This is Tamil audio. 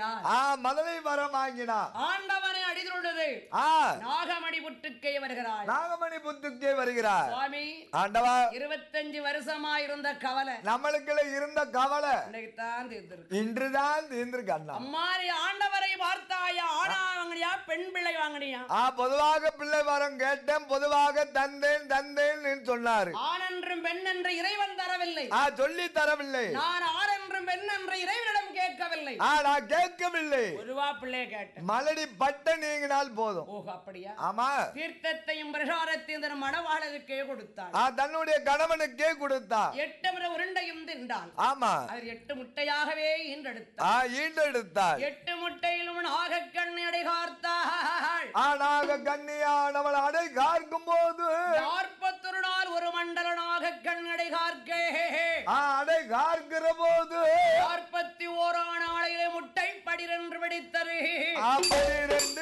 வாங்கினார் ஆ முதலை வரம் வாங்கினா ஆண்டவனை அடிதுள்ளது ஆ நாகமணி புற்றுக்கே வருகிறாள் நாகமணி புத்துக்கே வருகிறார் சுவாமி ஆண்டவா இருபத்தஞ்சு வருஷமா இருந்த கவலை நம்மளுக்குள்ள இருந்த கவலை இன்னைக்கு தான் தீர்ந்திருக்கு இன்றுதான் தீர்ந்திருக்கு அண்ணா அம்மாரி ஆண்டவரை பார்த்தாயா ஆனா வாங்கினியா பெண் பிள்ளை வாங்கினியா ஆ பொதுவாக பிள்ளை வரம் கேட்டேன் பொதுவாக தந்தேன் தந்தேன் சொன்னாரு ஆணென்றும் பெண் என்று இறைவன் தரவில்லை ஆ சொல்லி தரவில்லை நான் ஆணென்றும் பெண் என்று இறைவனிடம் கேட்கவில்லை ஆ நான் கேட்கவில்லை ஒருவா பிள்ளைய கேட்டேன் மலடி பட்ட நீங்கினால் போதும் ஓஹோ அப்படியா ஆமா தீர்த்தத்தையும் பிரசாரத்தையும் தன் மணவாளருக்கே கொடுத்தாள் ஆ தன்னுடைய கணவனுக்கே கொடுத்தா எட்டு முறை உருண்டையும் தின்றான் ஆமா அவர் எட்டு முட்டையாகவே ஈன்றெடுத்தார் ஆ ஈண்டெடுத்தாள் எட்டு முட்டையிலும் நாகக்கண் அடைகார்த்தாள் ஆனாக கண்ணியானவள் அடை கார்க்கும் போது நாற்பத்தொரு நாள் ஒரு மண்டல நாகக்கண் அடைகார்க்கே ஆ அடை கார்க்கிற போது நாற்பத்தி ஓராம் நாளையிலே முட்டை படிரென்று வெடித்தது அப்படி ரெண்டு